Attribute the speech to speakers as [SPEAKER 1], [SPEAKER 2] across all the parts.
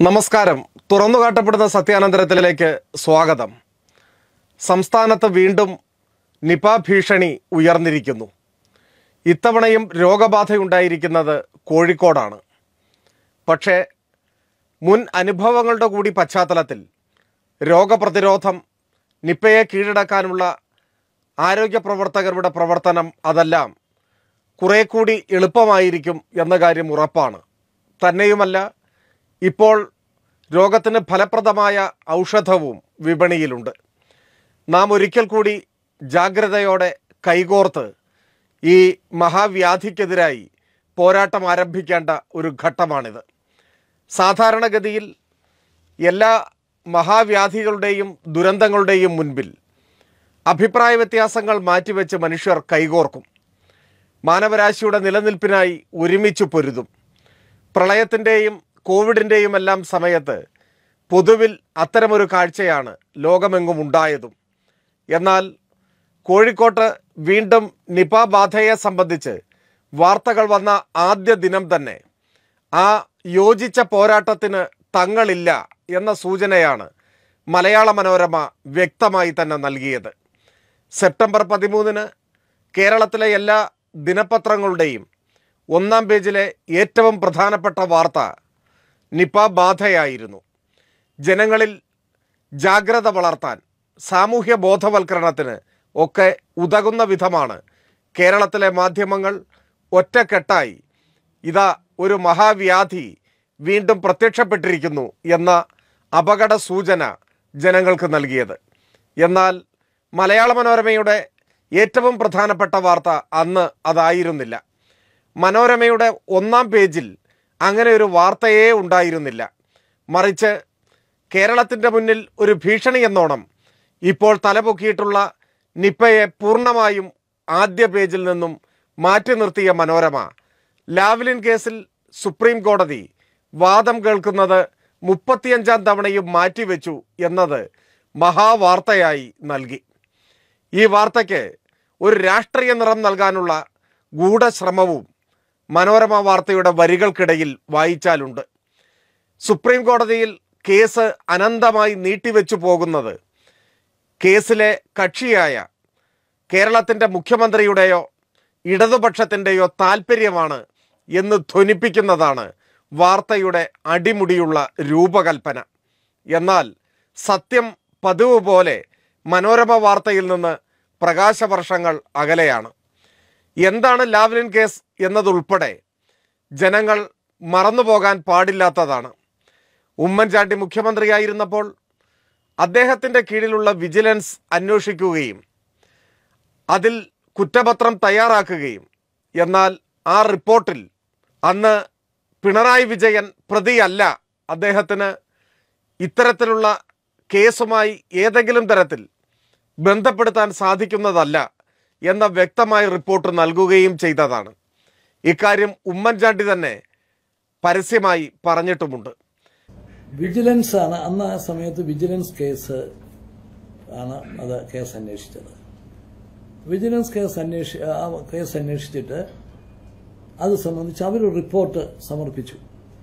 [SPEAKER 1] നമസ്കാരം തുറന്നുകാട്ടപ്പെടുന്ന സത്യാനന്തരത്തിലേക്ക് സ്വാഗതം സംസ്ഥാനത്ത് വീണ്ടും നിപ ഭീഷണി ഉയർന്നിരിക്കുന്നു ഇത്തവണയും രോഗബാധയുണ്ടായിരിക്കുന്നത് കോഴിക്കോടാണ് പക്ഷേ മുൻ അനുഭവങ്ങളുടെ കൂടി പശ്ചാത്തലത്തിൽ രോഗപ്രതിരോധം നിപ്പയെ കീഴടക്കാനുള്ള ആരോഗ്യ പ്രവർത്തകരുടെ പ്രവർത്തനം അതെല്ലാം കുറെ കൂടി എളുപ്പമായിരിക്കും എന്ന കാര്യം ഉറപ്പാണ് തന്നെയുമല്ല ഇപ്പോൾ രോഗത്തിന് ഫലപ്രദമായ ഔഷധവും വിപണിയിലുണ്ട് നാം ഒരിക്കൽ കൂടി ജാഗ്രതയോടെ കൈകോർത്ത് ഈ മഹാവ്യാധിക്കെതിരായി പോരാട്ടം ആരംഭിക്കേണ്ട ഒരു ഘട്ടമാണിത് സാധാരണഗതിയിൽ എല്ലാ മഹാവ്യാധികളുടെയും ദുരന്തങ്ങളുടെയും മുൻപിൽ അഭിപ്രായ വ്യത്യാസങ്ങൾ മാറ്റിവെച്ച് മനുഷ്യർ കൈകോർക്കും മാനവരാശിയുടെ നിലനിൽപ്പിനായി ഒരുമിച്ച് പൊരുതും പ്രളയത്തിൻ്റെയും കോവിഡിൻ്റെയും എല്ലാം സമയത്ത് പൊതുവിൽ അത്തരമൊരു കാഴ്ചയാണ് ലോകമെങ്ങും ഉണ്ടായതും എന്നാൽ കോഴിക്കോട്ട് വീണ്ടും നിപ ബാധയെ സംബന്ധിച്ച് വാർത്തകൾ വന്ന ആദ്യ ദിനം തന്നെ ആ യോജിച്ച പോരാട്ടത്തിന് തങ്ങളില്ല എന്ന സൂചനയാണ് മലയാള മനോരമ വ്യക്തമായി തന്നെ നൽകിയത് സെപ്റ്റംബർ പതിമൂന്നിന് കേരളത്തിലെ എല്ലാ ദിനപത്രങ്ങളുടെയും ഒന്നാം പേജിലെ ഏറ്റവും പ്രധാനപ്പെട്ട വാർത്ത നിപ ബാധയായിരുന്നു ജനങ്ങളിൽ ജാഗ്രത വളർത്താൻ സാമൂഹ്യ ബോധവൽക്കരണത്തിന് ഒക്കെ ഉതകുന്ന വിധമാണ് കേരളത്തിലെ മാധ്യമങ്ങൾ ഒറ്റക്കെട്ടായി ഇതാ ഒരു മഹാവ്യാധി വീണ്ടും പ്രത്യക്ഷപ്പെട്ടിരിക്കുന്നു എന്ന അപകട സൂചന ജനങ്ങൾക്ക് നൽകിയത് എന്നാൽ മലയാള മനോരമയുടെ ഏറ്റവും പ്രധാനപ്പെട്ട വാർത്ത അന്ന് അതായിരുന്നില്ല മനോരമയുടെ ഒന്നാം പേജിൽ അങ്ങനെ ഒരു വാർത്തയേ ഉണ്ടായിരുന്നില്ല മറിച്ച് കേരളത്തിൻ്റെ മുന്നിൽ ഒരു ഭീഷണി എന്നോണം ഇപ്പോൾ തലപൊക്കിയിട്ടുള്ള നിപ്പയെ പൂർണ്ണമായും ആദ്യ പേജിൽ നിന്നും മാറ്റി നിർത്തിയ മനോരമ ലാവ്ലിൻ കേസിൽ സുപ്രീം കോടതി വാദം കേൾക്കുന്നത് മുപ്പത്തിയഞ്ചാം തവണയും മാറ്റിവെച്ചു എന്നത് മഹാവാർത്തയായി നൽകി ഈ വാർത്തയ്ക്ക് ഒരു രാഷ്ട്രീയ നിറം നൽകാനുള്ള ഗൂഢശ്രമവും മനോരമ വാർത്തയുടെ വരികൾക്കിടയിൽ വായിച്ചാലുണ്ട് സുപ്രീം കോടതിയിൽ കേസ് അനന്തമായി നീട്ടിവെച്ചു പോകുന്നത് കേസിലെ കക്ഷിയായ കേരളത്തിൻ്റെ മുഖ്യമന്ത്രിയുടെയോ ഇടതുപക്ഷത്തിൻ്റെയോ താൽപ്പര്യമാണ് എന്ന് ധ്വനിപ്പിക്കുന്നതാണ് വാർത്തയുടെ അടിമുടിയുള്ള രൂപകൽപ്പന എന്നാൽ സത്യം പതിവ് പോലെ മനോരമ വാർത്തയിൽ നിന്ന് പ്രകാശവർഷങ്ങൾ അകലെയാണ് എന്താണ് ലാവ്ലിൻ കേസ് എന്നതുൾപ്പെടെ ജനങ്ങൾ മറന്നുപോകാൻ പാടില്ലാത്തതാണ് ഉമ്മൻചാണ്ടി മുഖ്യമന്ത്രിയായിരുന്നപ്പോൾ അദ്ദേഹത്തിൻ്റെ കീഴിലുള്ള വിജിലൻസ് അന്വേഷിക്കുകയും അതിൽ കുറ്റപത്രം തയ്യാറാക്കുകയും എന്നാൽ ആ റിപ്പോർട്ടിൽ അന്ന് പിണറായി വിജയൻ പ്രതിയല്ല അദ്ദേഹത്തിന് ഇത്തരത്തിലുള്ള കേസുമായി ഏതെങ്കിലും തരത്തിൽ ബന്ധപ്പെടുത്താൻ സാധിക്കുന്നതല്ല എന്ന വ്യക്തമായ റിപ്പോർട്ട് നൽകുകയും ചെയ്തതാണ് ഇക്കാര്യം ഉമ്മൻചാണ്ടി തന്നെ പരസ്യമായി പറഞ്ഞിട്ടുമുണ്ട്
[SPEAKER 2] വിജിലൻസ് ആണ് അന്ന് ആ സമയത്ത് വിജിലൻസ് കേസ് ആണ് അത് കേസ് അന്വേഷിച്ചത് വിജിലൻസ് കേസ് അന്വേഷി ആ കേസ് അന്വേഷിച്ചിട്ട് അത് സംബന്ധിച്ച് അവർ റിപ്പോർട്ട് സമർപ്പിച്ചു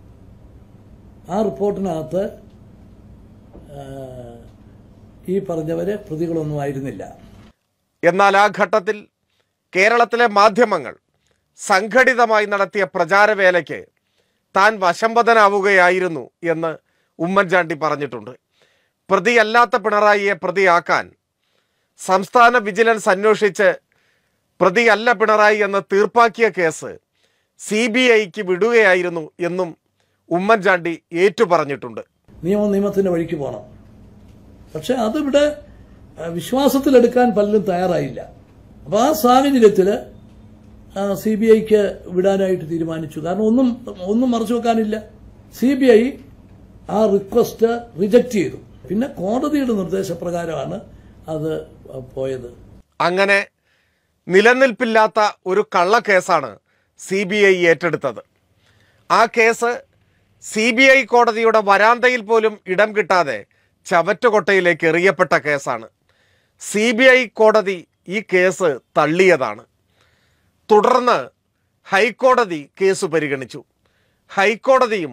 [SPEAKER 2] ആ റിപ്പോർട്ടിനകത്ത് ആ, ഈ പറഞ്ഞവരെ പ്രതികളൊന്നും ആയിരുന്നില്ല
[SPEAKER 1] എന്നാൽ ആ ഘട്ടത്തിൽ കേരളത്തിലെ മാധ്യമങ്ങൾ സംഘടിതമായി നടത്തിയ പ്രചാരവേലയ്ക്ക് താൻ വശംവദനാവുകയായിരുന്നു എന്ന് ഉമ്മൻചാണ്ടി പറഞ്ഞിട്ടുണ്ട് പ്രതിയല്ലാത്ത പിണറായിയെ പ്രതിയാക്കാൻ സംസ്ഥാന വിജിലൻസ് അന്വേഷിച്ച് പ്രതിയല്ല പിണറായി എന്ന് തീർപ്പാക്കിയ കേസ് സി ബി ഐക്ക് വിടുകയായിരുന്നു എന്നും ഉമ്മൻചാണ്ടി ഏറ്റുപറഞ്ഞിട്ടുണ്ട്
[SPEAKER 2] നിയമം നിയമത്തിന്റെ വഴിക്ക് പോകണം പക്ഷെ അതിവിടെ ആ, വിശ്വാസത്തിലെടുക്കാൻ പലരും തയ്യാറായില്ല അപ്പോൾ ആ സാഹചര്യത്തിൽ സി ബി ഐക്ക് വിടാനായിട്ട് തീരുമാനിച്ചു കാരണം ഒന്നും ഒന്നും മറച്ചു വെക്കാനില്ല സി ബി ഐ ആ റിക്വസ്റ്റ് റിജക്റ്റ് ചെയ്തു പിന്നെ കോടതിയുടെ നിർദ്ദേശപ്രകാരമാണ് അത് പോയത്
[SPEAKER 1] അങ്ങനെ നിലനിൽപ്പില്ലാത്ത ഒരു കള്ളക്കേസാണ് സി ബി ഐ ഏറ്റെടുത്തത് ആ കേസ് സി ബി ഐ കോടതിയുടെ വരാന്തയിൽ പോലും ഇടം കിട്ടാതെ ചവറ്റുകൊട്ടയിലേക്ക് എറിയപ്പെട്ട കേസാണ് സി ബി ഐ കോടതി ഈ കേസ് തള്ളിയതാണ് തുടർന്ന് ഹൈക്കോടതി കേസ് പരിഗണിച്ചു ഹൈക്കോടതിയും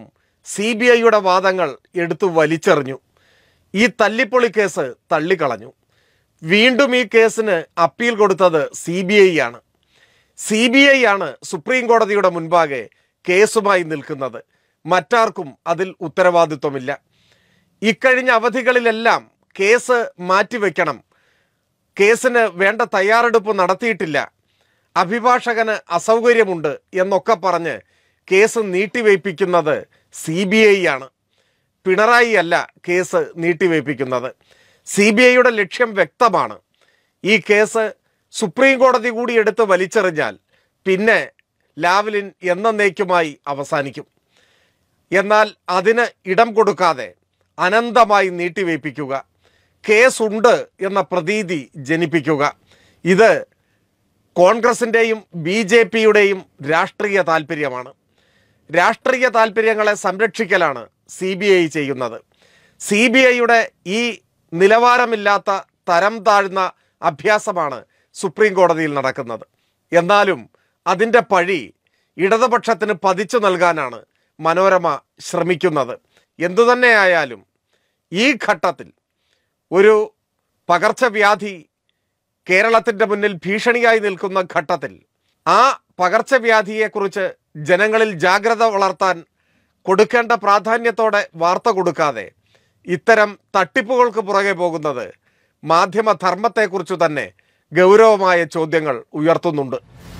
[SPEAKER 1] സി ബി ഐയുടെ വാദങ്ങൾ എടുത്തു വലിച്ചെറിഞ്ഞു ഈ തല്ലിപ്പൊളി കേസ് തള്ളിക്കളഞ്ഞു വീണ്ടും ഈ കേസിന് അപ്പീൽ കൊടുത്തത് സി ബി ഐ ആണ് സി ബി ഐ ആണ് സുപ്രീം കോടതിയുടെ മുൻപാകെ കേസുമായി നിൽക്കുന്നത് മറ്റാർക്കും അതിൽ ഉത്തരവാദിത്വമില്ല ഇക്കഴിഞ്ഞ അവധികളിലെല്ലാം കേസ് മാറ്റിവെക്കണം കേസിന് വേണ്ട തയ്യാറെടുപ്പ് നടത്തിയിട്ടില്ല അഭിഭാഷകന് അസൗകര്യമുണ്ട് എന്നൊക്കെ പറഞ്ഞ് കേസ് നീട്ടിവയ്പ്പിക്കുന്നത് സി ബി ഐ ആണ് പിണറായി അല്ല കേസ് നീട്ടിവയ്പ്പിക്കുന്നത് സി ബി ഐയുടെ ലക്ഷ്യം വ്യക്തമാണ് ഈ കേസ് സുപ്രീം കോടതി കൂടി എടുത്ത് വലിച്ചെറിഞ്ഞാൽ പിന്നെ ലാവ്ലിൻ എന്നേക്കുമായി അവസാനിക്കും എന്നാൽ അതിന് ഇടം കൊടുക്കാതെ അനന്തമായി നീട്ടിവയ്പ്പിക്കുക കേസുണ്ട് എന്ന പ്രതീതി ജനിപ്പിക്കുക ഇത് കോൺഗ്രസിൻ്റെയും ബി ജെ പിയുടെയും രാഷ്ട്രീയ താല്പര്യമാണ് രാഷ്ട്രീയ താല്പര്യങ്ങളെ സംരക്ഷിക്കലാണ് സി ബി ഐ ചെയ്യുന്നത് സി ബി ഐയുടെ ഈ നിലവാരമില്ലാത്ത തരം താഴ്ന്ന അഭ്യാസമാണ് സുപ്രീം കോടതിയിൽ നടക്കുന്നത് എന്നാലും അതിൻ്റെ പഴി ഇടതുപക്ഷത്തിന് പതിച്ചു നൽകാനാണ് മനോരമ ശ്രമിക്കുന്നത് എന്തുതന്നെയായാലും ഈ ഘട്ടത്തിൽ ഒരു പകർച്ചവ്യാധി കേരളത്തിൻ്റെ മുന്നിൽ ഭീഷണിയായി നിൽക്കുന്ന ഘട്ടത്തിൽ ആ പകർച്ചവ്യാധിയെക്കുറിച്ച് ജനങ്ങളിൽ ജാഗ്രത വളർത്താൻ കൊടുക്കേണ്ട പ്രാധാന്യത്തോടെ വാർത്ത കൊടുക്കാതെ ഇത്തരം തട്ടിപ്പുകൾക്ക് പുറകെ പോകുന്നത് മാധ്യമധർമ്മത്തെക്കുറിച്ച് തന്നെ ഗൗരവമായ ചോദ്യങ്ങൾ ഉയർത്തുന്നുണ്ട്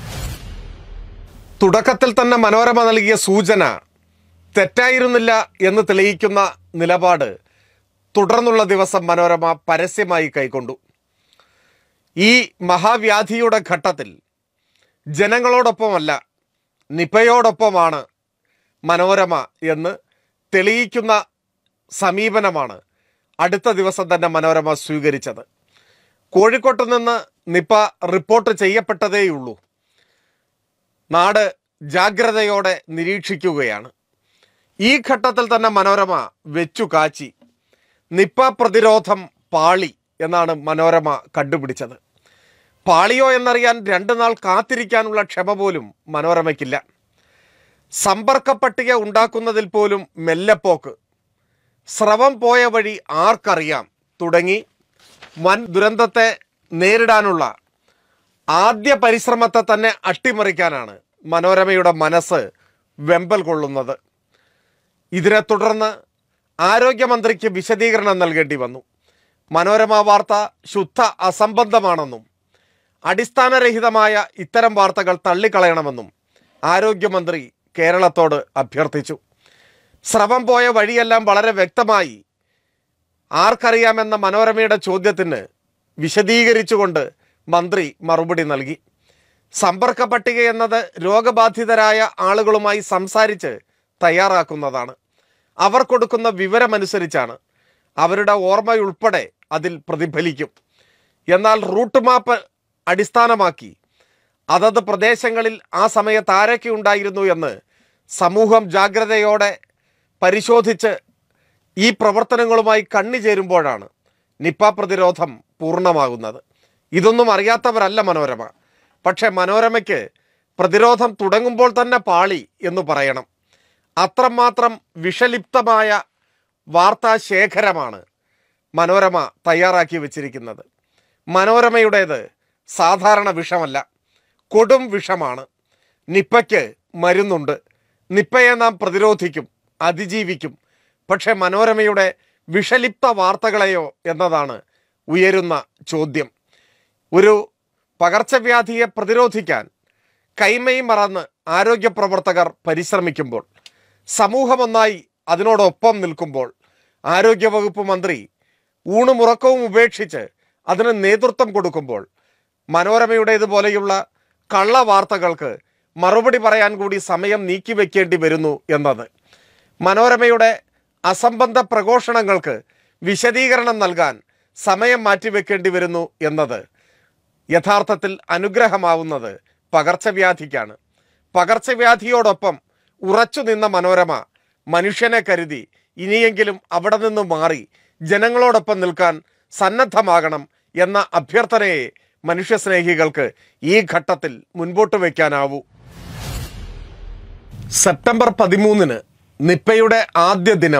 [SPEAKER 1] തുടക്കത്തിൽ തന്നെ മനോരമ നൽകിയ സൂചന തെറ്റായിരുന്നില്ല എന്ന് തെളിയിക്കുന്ന നിലപാട് തുടർന്നുള്ള ദിവസം മനോരമ പരസ്യമായി കൈക്കൊണ്ടു ഈ മഹാവ്യാധിയുടെ ഘട്ടത്തിൽ ജനങ്ങളോടൊപ്പമല്ല നിപയോടൊപ്പമാണ് മനോരമ എന്ന് തെളിയിക്കുന്ന സമീപനമാണ് അടുത്ത ദിവസം തന്നെ മനോരമ സ്വീകരിച്ചത് കോഴിക്കോട്ട് നിന്ന് നിപ റിപ്പോർട്ട് ചെയ്യപ്പെട്ടതേയുള്ളൂ നാട് ജാഗ്രതയോടെ നിരീക്ഷിക്കുകയാണ് ഈ ഘട്ടത്തിൽ തന്നെ മനോരമ വെച്ചു കാച്ചി നിപ്പ പ്രതിരോധം പാളി എന്നാണ് മനോരമ കണ്ടുപിടിച്ചത് പാളിയോ എന്നറിയാൻ രണ്ടു നാൾ കാത്തിരിക്കാനുള്ള ക്ഷമ പോലും മനോരമയ്ക്കില്ല സമ്പർക്ക പട്ടിക ഉണ്ടാക്കുന്നതിൽ പോലും മെല്ലെപ്പോക്ക് സ്രവം പോയ വഴി ആർക്കറിയാം തുടങ്ങി വൻ ദുരന്തത്തെ നേരിടാനുള്ള ആദ്യ പരിശ്രമത്തെ തന്നെ അട്ടിമറിക്കാനാണ് മനോരമയുടെ മനസ്സ് വെമ്പൽ കൊള്ളുന്നത് ഇതിനെ തുടർന്ന് ആരോഗ്യമന്ത്രിക്ക് വിശദീകരണം നൽകേണ്ടി വന്നു മനോരമ വാർത്ത ശുദ്ധ അസംബന്ധമാണെന്നും അടിസ്ഥാനരഹിതമായ ഇത്തരം വാർത്തകൾ തള്ളിക്കളയണമെന്നും ആരോഗ്യമന്ത്രി കേരളത്തോട് അഭ്യർത്ഥിച്ചു സ്രവം പോയ വഴിയെല്ലാം വളരെ വ്യക്തമായി ആർക്കറിയാമെന്ന മനോരമയുടെ ചോദ്യത്തിന് വിശദീകരിച്ചുകൊണ്ട് മന്ത്രി മറുപടി നൽകി സമ്പർക്ക പട്ടിക എന്നത് രോഗബാധിതരായ ആളുകളുമായി സംസാരിച്ച് തയ്യാറാക്കുന്നതാണ് അവർ കൊടുക്കുന്ന വിവരമനുസരിച്ചാണ് അവരുടെ ഓർമ്മയുൾപ്പെടെ അതിൽ പ്രതിഫലിക്കും എന്നാൽ റൂട്ട് മാപ്പ് അടിസ്ഥാനമാക്കി അതത് പ്രദേശങ്ങളിൽ ആ സമയത്ത് ആരൊക്കെ ഉണ്ടായിരുന്നു എന്ന് സമൂഹം ജാഗ്രതയോടെ പരിശോധിച്ച് ഈ പ്രവർത്തനങ്ങളുമായി കണ്ണി ചേരുമ്പോഴാണ് നിപ്പ പ്രതിരോധം പൂർണ്ണമാകുന്നത് ഇതൊന്നും അറിയാത്തവരല്ല മനോരമ പക്ഷെ മനോരമയ്ക്ക് പ്രതിരോധം തുടങ്ങുമ്പോൾ തന്നെ പാളി എന്ന് പറയണം അത്രമാത്രം വിഷലിപ്തമായ വാർത്താ ശേഖരമാണ് മനോരമ തയ്യാറാക്കി വച്ചിരിക്കുന്നത് മനോരമയുടേത് സാധാരണ വിഷമല്ല കൊടും വിഷമാണ് നിപ്പയ്ക്ക് മരുന്നുണ്ട് നിപ്പയെ നാം പ്രതിരോധിക്കും അതിജീവിക്കും പക്ഷെ മനോരമയുടെ വിഷലിപ്ത വാർത്തകളെയോ എന്നതാണ് ഉയരുന്ന ചോദ്യം ഒരു പകർച്ചവ്യാധിയെ പ്രതിരോധിക്കാൻ കൈമയും മറന്ന് ആരോഗ്യ പ്രവർത്തകർ പരിശ്രമിക്കുമ്പോൾ സമൂഹമൊന്നായി അതിനോടൊപ്പം നിൽക്കുമ്പോൾ ആരോഗ്യവകുപ്പ് മന്ത്രി ഊണുമുറക്കവും ഉപേക്ഷിച്ച് അതിന് നേതൃത്വം കൊടുക്കുമ്പോൾ മനോരമയുടേതുപോലെയുള്ള കള്ള വാർത്തകൾക്ക് മറുപടി പറയാൻ കൂടി സമയം നീക്കിവെക്കേണ്ടി വരുന്നു എന്നത് മനോരമയുടെ അസംബന്ധ പ്രഘോഷണങ്ങൾക്ക് വിശദീകരണം നൽകാൻ സമയം മാറ്റിവെക്കേണ്ടി വരുന്നു എന്നത് യഥാർത്ഥത്തിൽ അനുഗ്രഹമാവുന്നത് പകർച്ചവ്യാധിക്കാണ് പകർച്ചവ്യാധിയോടൊപ്പം ഉറച്ചു നിന്ന മനോരമ മനുഷ്യനെ കരുതി ഇനിയെങ്കിലും അവിടെ നിന്ന് മാറി ജനങ്ങളോടൊപ്പം നിൽക്കാൻ സന്നദ്ധമാകണം എന്ന അഭ്യർത്ഥനയെ മനുഷ്യസ്നേഹികൾക്ക് ഈ ഘട്ടത്തിൽ മുൻപോട്ട് വയ്ക്കാനാവൂ സെപ്റ്റംബർ പതിമൂന്നിന് നിപ്പയുടെ ആദ്യ ദിനം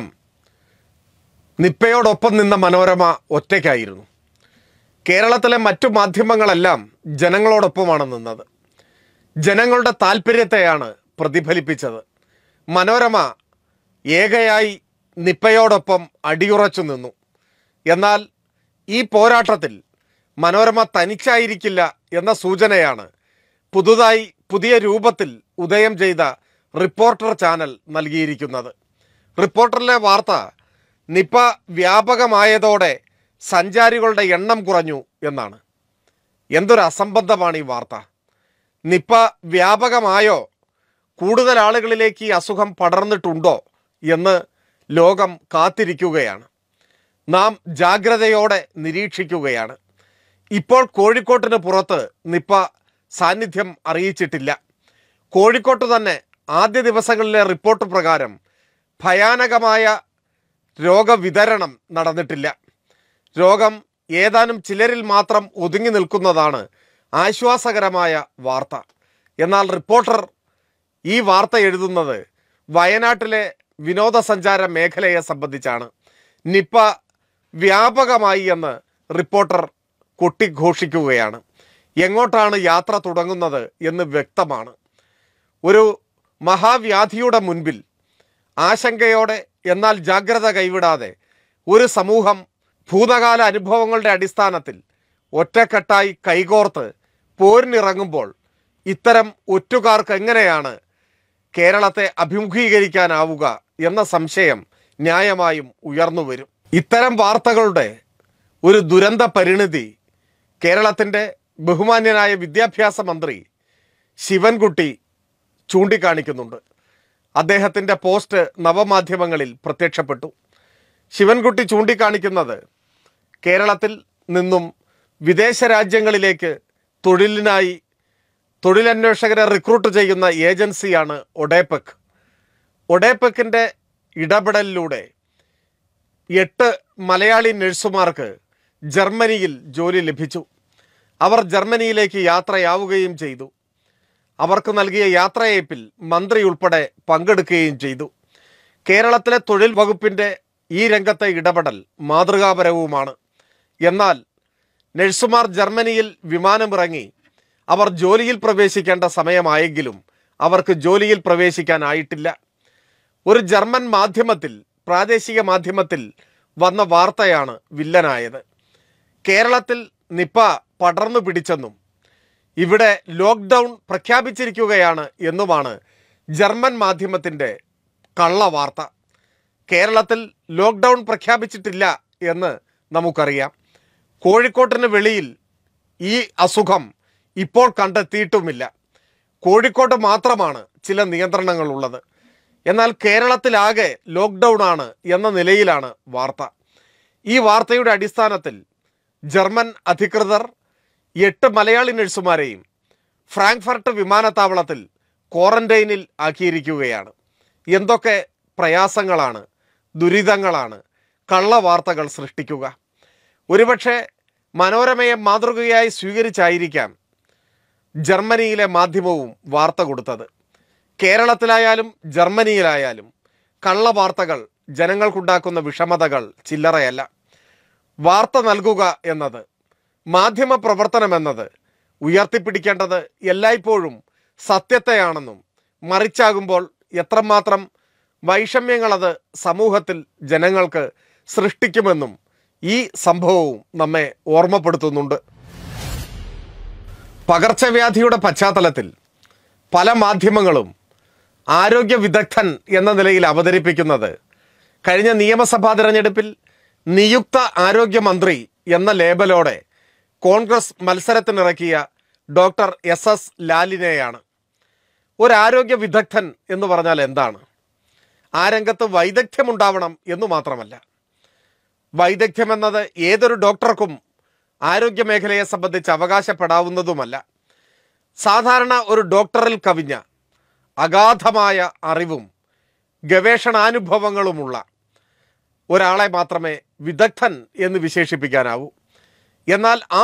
[SPEAKER 1] നിപ്പയോടൊപ്പം നിന്ന മനോരമ ഒറ്റയ്ക്കായിരുന്നു കേരളത്തിലെ മറ്റു മാധ്യമങ്ങളെല്ലാം ജനങ്ങളോടൊപ്പമാണ് നിന്നത് ജനങ്ങളുടെ താല്പര്യത്തെയാണ് പ്രതിഫലിപ്പിച്ചത് മനോരമ ഏകയായി നിപ്പയോടൊപ്പം അടിയുറച്ചു നിന്നു എന്നാൽ ഈ പോരാട്ടത്തിൽ മനോരമ തനിച്ചായിരിക്കില്ല എന്ന സൂചനയാണ് പുതുതായി പുതിയ രൂപത്തിൽ ഉദയം ചെയ്ത റിപ്പോർട്ടർ ചാനൽ നൽകിയിരിക്കുന്നത് റിപ്പോർട്ടറിലെ വാർത്ത നിപ്പ വ്യാപകമായതോടെ സഞ്ചാരികളുടെ എണ്ണം കുറഞ്ഞു എന്നാണ് എന്തൊരു അസംബന്ധമാണ് ഈ വാർത്ത നിപ്പ വ്യാപകമായോ കൂടുതൽ ആളുകളിലേക്ക് ഈ അസുഖം പടർന്നിട്ടുണ്ടോ എന്ന് ലോകം കാത്തിരിക്കുകയാണ് നാം ജാഗ്രതയോടെ നിരീക്ഷിക്കുകയാണ് ഇപ്പോൾ കോഴിക്കോട്ടിന് പുറത്ത് നിപ്പ സാന്നിധ്യം അറിയിച്ചിട്ടില്ല കോഴിക്കോട്ട് തന്നെ ആദ്യ ദിവസങ്ങളിലെ റിപ്പോർട്ട് പ്രകാരം ഭയാനകമായ രോഗവിതരണം നടന്നിട്ടില്ല രോഗം ഏതാനും ചിലരിൽ മാത്രം ഒതുങ്ങി നിൽക്കുന്നതാണ് ആശ്വാസകരമായ വാർത്ത എന്നാൽ റിപ്പോർട്ടർ ഈ വാർത്ത എഴുതുന്നത് വയനാട്ടിലെ വിനോദസഞ്ചാര മേഖലയെ സംബന്ധിച്ചാണ് നിപ്പ വ്യാപകമായി എന്ന് റിപ്പോർട്ടർ കൊട്ടിഘോഷിക്കുകയാണ് എങ്ങോട്ടാണ് യാത്ര തുടങ്ങുന്നത് എന്ന് വ്യക്തമാണ് ഒരു മഹാവ്യാധിയുടെ മുൻപിൽ ആശങ്കയോടെ എന്നാൽ ജാഗ്രത കൈവിടാതെ ഒരു സമൂഹം ഭൂതകാല അനുഭവങ്ങളുടെ അടിസ്ഥാനത്തിൽ ഒറ്റക്കെട്ടായി കൈകോർത്ത് പോരിനിറങ്ങുമ്പോൾ ഇത്തരം ഒറ്റുകാർക്ക് എങ്ങനെയാണ് കേരളത്തെ അഭിമുഖീകരിക്കാനാവുക എന്ന സംശയം ന്യായമായും ഉയർന്നു വരും ഇത്തരം വാർത്തകളുടെ ഒരു ദുരന്ത പരിണിതി കേരളത്തിൻ്റെ ബഹുമാന്യനായ വിദ്യാഭ്യാസ മന്ത്രി ശിവൻകുട്ടി ചൂണ്ടിക്കാണിക്കുന്നുണ്ട് അദ്ദേഹത്തിൻ്റെ പോസ്റ്റ് നവമാധ്യമങ്ങളിൽ പ്രത്യക്ഷപ്പെട്ടു ശിവൻകുട്ടി ചൂണ്ടിക്കാണിക്കുന്നത് കേരളത്തിൽ നിന്നും വിദേശ രാജ്യങ്ങളിലേക്ക് തൊഴിലിനായി തൊഴിലന്വേഷകരെ റിക്രൂട്ട് ചെയ്യുന്ന ഏജൻസിയാണ് ഒഡേപെക് ഒഡേപെക്കിൻ്റെ ഇടപെടലിലൂടെ എട്ട് മലയാളി നഴ്സുമാർക്ക് ജർമ്മനിയിൽ ജോലി ലഭിച്ചു അവർ ജർമ്മനിയിലേക്ക് യാത്രയാവുകയും ചെയ്തു അവർക്ക് നൽകിയ യാത്രയയപ്പിൽ മന്ത്രി ഉൾപ്പെടെ പങ്കെടുക്കുകയും ചെയ്തു കേരളത്തിലെ തൊഴിൽ വകുപ്പിൻ്റെ ഈ രംഗത്തെ ഇടപെടൽ മാതൃകാപരവുമാണ് എന്നാൽ നഴ്സുമാർ ജർമ്മനിയിൽ വിമാനമിറങ്ങി അവർ ജോലിയിൽ പ്രവേശിക്കേണ്ട സമയമായെങ്കിലും അവർക്ക് ജോലിയിൽ പ്രവേശിക്കാനായിട്ടില്ല ഒരു ജർമ്മൻ മാധ്യമത്തിൽ പ്രാദേശിക മാധ്യമത്തിൽ വന്ന വാർത്തയാണ് വില്ലനായത് കേരളത്തിൽ നിപ്പ പടർന്നു പിടിച്ചെന്നും ഇവിടെ ലോക്ക്ഡൗൺ പ്രഖ്യാപിച്ചിരിക്കുകയാണ് എന്നുമാണ് ജർമ്മൻ മാധ്യമത്തിൻ്റെ കള്ളവാർത്ത കേരളത്തിൽ ലോക്ക്ഡൗൺ പ്രഖ്യാപിച്ചിട്ടില്ല എന്ന് നമുക്കറിയാം കോഴിക്കോട്ടിന് വെളിയിൽ ഈ അസുഖം ഇപ്പോൾ കണ്ടെത്തിയിട്ടുമില്ല കോഴിക്കോട്ട് മാത്രമാണ് ചില നിയന്ത്രണങ്ങൾ ഉള്ളത് എന്നാൽ കേരളത്തിലാകെ ലോക്ക്ഡൗൺ ആണ് എന്ന നിലയിലാണ് വാർത്ത ഈ വാർത്തയുടെ അടിസ്ഥാനത്തിൽ ജർമ്മൻ അധികൃതർ എട്ട് മലയാളി നഴ്സുമാരെയും ഫ്രാങ്ക്ഫർട്ട് വിമാനത്താവളത്തിൽ ക്വാറന്റൈനിൽ ആക്കിയിരിക്കുകയാണ് എന്തൊക്കെ പ്രയാസങ്ങളാണ് ദുരിതങ്ങളാണ് കള്ളവാർത്തകൾ സൃഷ്ടിക്കുക ഒരുപക്ഷെ മനോരമയെ മാതൃകയായി സ്വീകരിച്ചായിരിക്കാം ജർമ്മനിയിലെ മാധ്യമവും വാർത്ത കൊടുത്തത് കേരളത്തിലായാലും ജർമ്മനിയിലായാലും കള്ളവാർത്തകൾ ജനങ്ങൾക്കുണ്ടാക്കുന്ന വിഷമതകൾ ചില്ലറയല്ല വാർത്ത നൽകുക എന്നത് മാധ്യമ പ്രവർത്തനം എന്നത് ഉയർത്തിപ്പിടിക്കേണ്ടത് എല്ലായ്പ്പോഴും സത്യത്തെയാണെന്നും മറിച്ചാകുമ്പോൾ എത്രമാത്രം വൈഷമ്യങ്ങളത് സമൂഹത്തിൽ ജനങ്ങൾക്ക് സൃഷ്ടിക്കുമെന്നും ഈ സംഭവവും നമ്മെ ഓർമ്മപ്പെടുത്തുന്നുണ്ട് പകർച്ചവ്യാധിയുടെ പശ്ചാത്തലത്തിൽ പല മാധ്യമങ്ങളും ആരോഗ്യ വിദഗ്ധൻ എന്ന നിലയിൽ അവതരിപ്പിക്കുന്നത് കഴിഞ്ഞ നിയമസഭാ തിരഞ്ഞെടുപ്പിൽ നിയുക്ത ആരോഗ്യമന്ത്രി എന്ന ലേബലോടെ കോൺഗ്രസ് മത്സരത്തിനിറക്കിയ ഡോക്ടർ എസ് എസ് ലാലിനെയാണ് ഒരു ആരോഗ്യ വിദഗ്ധൻ എന്ന് പറഞ്ഞാൽ എന്താണ് ആ രംഗത്ത് വൈദഗ്ധ്യമുണ്ടാവണം എന്ന് മാത്രമല്ല വൈദഗ്ധ്യം എന്നത് ഏതൊരു ഡോക്ടർക്കും ആരോഗ്യ മേഖലയെ സംബന്ധിച്ച് അവകാശപ്പെടാവുന്നതുമല്ല സാധാരണ ഒരു ഡോക്ടറിൽ കവിഞ്ഞ അഗാധമായ അറിവും ഗവേഷണാനുഭവങ്ങളുമുള്ള ഒരാളെ മാത്രമേ വിദഗ്ധൻ എന്ന് വിശേഷിപ്പിക്കാനാവൂ എന്നാൽ ആ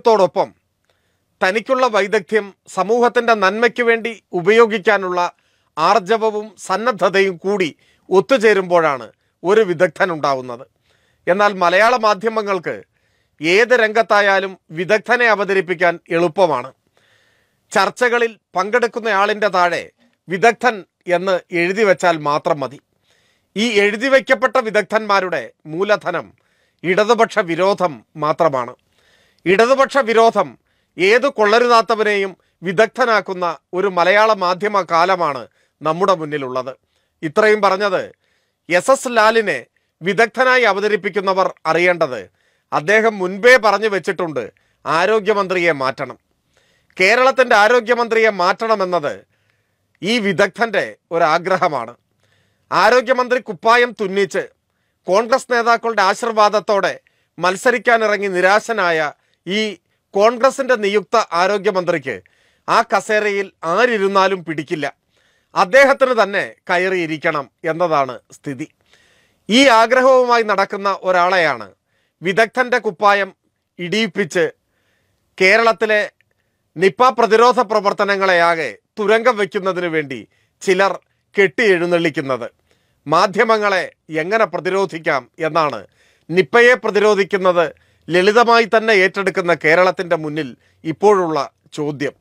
[SPEAKER 1] വൈദഗ്ധ്യത്തോടൊപ്പം തനിക്കുള്ള വൈദഗ്ധ്യം സമൂഹത്തിൻ്റെ നന്മയ്ക്ക് വേണ്ടി ഉപയോഗിക്കാനുള്ള ആർജവവും സന്നദ്ധതയും കൂടി ഒത്തുചേരുമ്പോഴാണ് ഒരു വിദഗ്ധൻ ഉണ്ടാവുന്നത് എന്നാൽ മലയാള മാധ്യമങ്ങൾക്ക് ഏത് രംഗത്തായാലും വിദഗ്ധനെ അവതരിപ്പിക്കാൻ എളുപ്പമാണ് ചർച്ചകളിൽ പങ്കെടുക്കുന്നയാളിൻ്റെ താഴെ വിദഗ്ധൻ എന്ന് എഴുതി വെച്ചാൽ മാത്രം മതി ഈ എഴുതി വയ്ക്കപ്പെട്ട വിദഗ്ധന്മാരുടെ മൂലധനം ഇടതുപക്ഷ വിരോധം മാത്രമാണ് ഇടതുപക്ഷ വിരോധം ഏത് കൊള്ളരുതാത്തവനെയും വിദഗ്ധനാക്കുന്ന ഒരു മലയാള മാധ്യമ കാലമാണ് നമ്മുടെ മുന്നിലുള്ളത് ഇത്രയും പറഞ്ഞത് എസ് എസ് ലാലിനെ വിദഗ്ധനായി അവതരിപ്പിക്കുന്നവർ അറിയേണ്ടത് അദ്ദേഹം മുൻപേ പറഞ്ഞു വെച്ചിട്ടുണ്ട് ആരോഗ്യമന്ത്രിയെ മാറ്റണം കേരളത്തിൻ്റെ ആരോഗ്യമന്ത്രിയെ മാറ്റണമെന്നത് ഈ വിദഗ്ധൻ്റെ ഒരാഗ്രഹമാണ് ആരോഗ്യമന്ത്രി കുപ്പായം തുന്നിച്ച് കോൺഗ്രസ് നേതാക്കളുടെ ആശീർവാദത്തോടെ മത്സരിക്കാനിറങ്ങി നിരാശനായ ഈ കോൺഗ്രസിന്റെ നിയുക്ത ആരോഗ്യമന്ത്രിക്ക് ആ കസേരയിൽ ആരിരുന്നാലും പിടിക്കില്ല അദ്ദേഹത്തിന് തന്നെ കയറിയിരിക്കണം എന്നതാണ് സ്ഥിതി ഈ ആഗ്രഹവുമായി നടക്കുന്ന ഒരാളെയാണ് വിദഗ്ധന്റെ കുപ്പായം ഇടിയിപ്പിച്ച് കേരളത്തിലെ നിപ്പ പ്രതിരോധ പ്രവർത്തനങ്ങളെയാകെ തുരങ്കം വയ്ക്കുന്നതിന് വേണ്ടി ചിലർ കെട്ടി എഴുന്നള്ളിക്കുന്നത് മാധ്യമങ്ങളെ എങ്ങനെ പ്രതിരോധിക്കാം എന്നാണ് നിപ്പയെ പ്രതിരോധിക്കുന്നത് ലളിതമായി തന്നെ ഏറ്റെടുക്കുന്ന കേരളത്തിന്റെ മുന്നിൽ ഇപ്പോഴുള്ള ചോദ്യം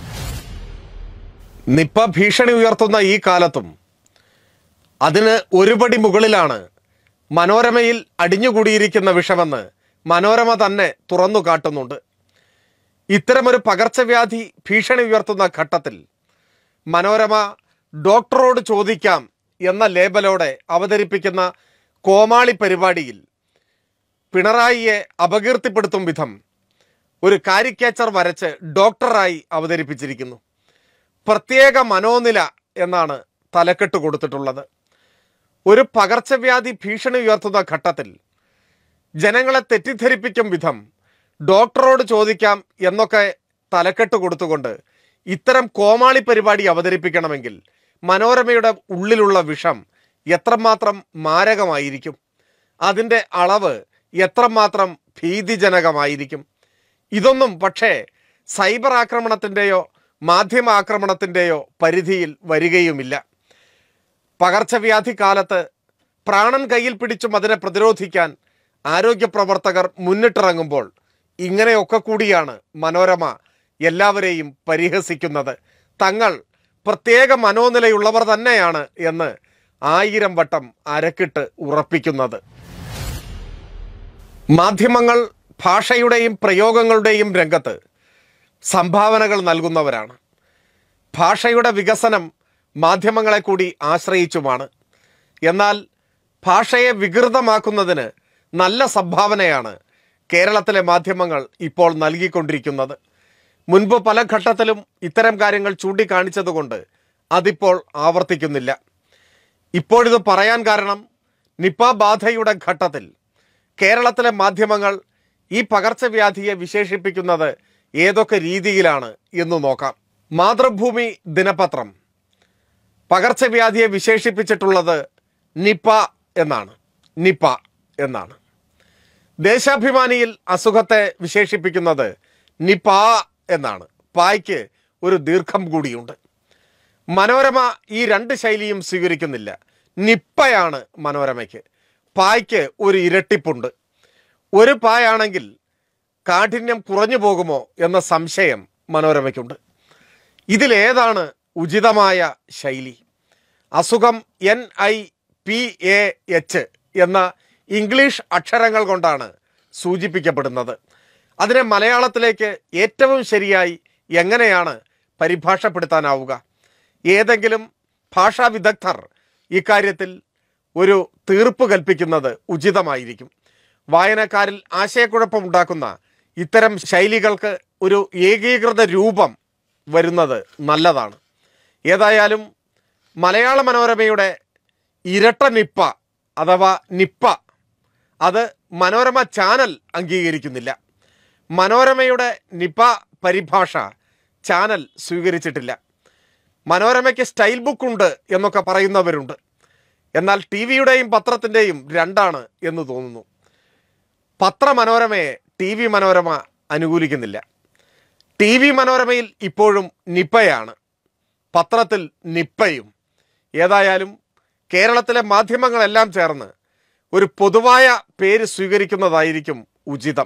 [SPEAKER 1] നിപ്പ ഭീഷണി ഉയർത്തുന്ന ഈ കാലത്തും അതിന് ഒരുപടി മുകളിലാണ് മനോരമയിൽ അടിഞ്ഞുകൂടിയിരിക്കുന്ന വിഷമെന്ന് മനോരമ തന്നെ തുറന്നു കാട്ടുന്നുണ്ട് ഇത്തരമൊരു പകർച്ചവ്യാധി ഭീഷണി ഉയർത്തുന്ന ഘട്ടത്തിൽ മനോരമ ഡോക്ടറോട് ചോദിക്കാം എന്ന ലേബലോടെ അവതരിപ്പിക്കുന്ന കോമാളി പരിപാടിയിൽ പിണറായിയെ അപകീർത്തിപ്പെടുത്തും വിധം ഒരു കാരിക്കേച്ചർ വരച്ച് ഡോക്ടറായി അവതരിപ്പിച്ചിരിക്കുന്നു പ്രത്യേക മനോനില എന്നാണ് തലക്കെട്ട് കൊടുത്തിട്ടുള്ളത് ഒരു പകർച്ചവ്യാധി ഭീഷണി ഉയർത്തുന്ന ഘട്ടത്തിൽ ജനങ്ങളെ തെറ്റിദ്ധരിപ്പിക്കും വിധം ഡോക്ടറോട് ചോദിക്കാം എന്നൊക്കെ തലക്കെട്ട് കൊടുത്തുകൊണ്ട് ഇത്തരം കോമാളി പരിപാടി അവതരിപ്പിക്കണമെങ്കിൽ മനോരമയുടെ ഉള്ളിലുള്ള വിഷം എത്രമാത്രം മാരകമായിരിക്കും അതിൻ്റെ അളവ് എത്രമാത്രം ഭീതിജനകമായിരിക്കും ഇതൊന്നും പക്ഷേ സൈബർ ആക്രമണത്തിൻ്റെയോ മാധ്യമ ആക്രമണത്തിൻ്റെയോ പരിധിയിൽ വരികയുമില്ല പകർച്ചവ്യാധി കാലത്ത് പ്രാണൻ കയ്യിൽ പിടിച്ചും അതിനെ പ്രതിരോധിക്കാൻ ആരോഗ്യ പ്രവർത്തകർ മുന്നിട്ടിറങ്ങുമ്പോൾ ഇങ്ങനെയൊക്കെ കൂടിയാണ് മനോരമ എല്ലാവരെയും പരിഹസിക്കുന്നത് തങ്ങൾ പ്രത്യേക മനോനിലയുള്ളവർ തന്നെയാണ് എന്ന് ആയിരം വട്ടം അരക്കിട്ട് ഉറപ്പിക്കുന്നത് മാധ്യമങ്ങൾ ഭാഷയുടെയും പ്രയോഗങ്ങളുടെയും രംഗത്ത് സംഭാവനകൾ നൽകുന്നവരാണ് ഭാഷയുടെ വികസനം മാധ്യമങ്ങളെ കൂടി ആശ്രയിച്ചുമാണ് എന്നാൽ ഭാഷയെ വികൃതമാക്കുന്നതിന് നല്ല സംഭാവനയാണ് കേരളത്തിലെ മാധ്യമങ്ങൾ ഇപ്പോൾ നൽകിക്കൊണ്ടിരിക്കുന്നത് മുൻപ് പല ഘട്ടത്തിലും ഇത്തരം കാര്യങ്ങൾ ചൂണ്ടിക്കാണിച്ചതുകൊണ്ട് അതിപ്പോൾ ആവർത്തിക്കുന്നില്ല ഇപ്പോഴിത് പറയാൻ കാരണം നിപ്പ ബാധയുടെ ഘട്ടത്തിൽ കേരളത്തിലെ മാധ്യമങ്ങൾ ഈ പകർച്ചവ്യാധിയെ വിശേഷിപ്പിക്കുന്നത് ഏതൊക്കെ രീതിയിലാണ് എന്ന് നോക്കാം മാതൃഭൂമി ദിനപത്രം പകർച്ചവ്യാധിയെ വിശേഷിപ്പിച്ചിട്ടുള്ളത് നിപ്പ എന്നാണ് നിപ്പ എന്നാണ് ദേശാഭിമാനിയിൽ അസുഖത്തെ വിശേഷിപ്പിക്കുന്നത് നിപ്പ എന്നാണ് പായ്ക്ക് ഒരു ദീർഘം കൂടിയുണ്ട് മനോരമ ഈ രണ്ട് ശൈലിയും സ്വീകരിക്കുന്നില്ല നിപ്പയാണ് മനോരമയ്ക്ക് പായ്ക്ക് ഒരു ഇരട്ടിപ്പുണ്ട് ഒരു പായാണെങ്കിൽ കാഠിന്യം കുറഞ്ഞു പോകുമോ എന്ന സംശയം മനോരമയ്ക്കുണ്ട് ഇതിലേതാണ് ഉചിതമായ ശൈലി അസുഖം N I P A H എന്ന ഇംഗ്ലീഷ് അക്ഷരങ്ങൾ കൊണ്ടാണ് സൂചിപ്പിക്കപ്പെടുന്നത് അതിനെ മലയാളത്തിലേക്ക് ഏറ്റവും ശരിയായി എങ്ങനെയാണ് പരിഭാഷപ്പെടുത്താനാവുക ഏതെങ്കിലും ഭാഷാ വിദഗ്ധർ ഇക്കാര്യത്തിൽ ഒരു തീർപ്പ് കൽപ്പിക്കുന്നത് ഉചിതമായിരിക്കും വായനക്കാരിൽ ആശയക്കുഴപ്പമുണ്ടാക്കുന്ന ഇത്തരം ശൈലികൾക്ക് ഒരു ഏകീകൃത രൂപം വരുന്നത് നല്ലതാണ് ഏതായാലും മലയാള മനോരമയുടെ ഇരട്ട നിപ്പ അഥവാ നിപ്പ അത് മനോരമ ചാനൽ അംഗീകരിക്കുന്നില്ല മനോരമയുടെ നിപ പരിഭാഷ ചാനൽ സ്വീകരിച്ചിട്ടില്ല മനോരമയ്ക്ക് സ്റ്റൈൽ ബുക്ക് ഉണ്ട് എന്നൊക്കെ പറയുന്നവരുണ്ട് എന്നാൽ ടി വിയുടെയും പത്രത്തിൻ്റെയും രണ്ടാണ് എന്ന് തോന്നുന്നു പത്ര മനോരമയെ ടി വി മനോരമ അനുകൂലിക്കുന്നില്ല ടി വി മനോരമയിൽ ഇപ്പോഴും നിപ്പയാണ് പത്രത്തിൽ നിപ്പയും ഏതായാലും കേരളത്തിലെ മാധ്യമങ്ങളെല്ലാം ചേർന്ന് ഒരു പൊതുവായ പേര് സ്വീകരിക്കുന്നതായിരിക്കും ഉചിതം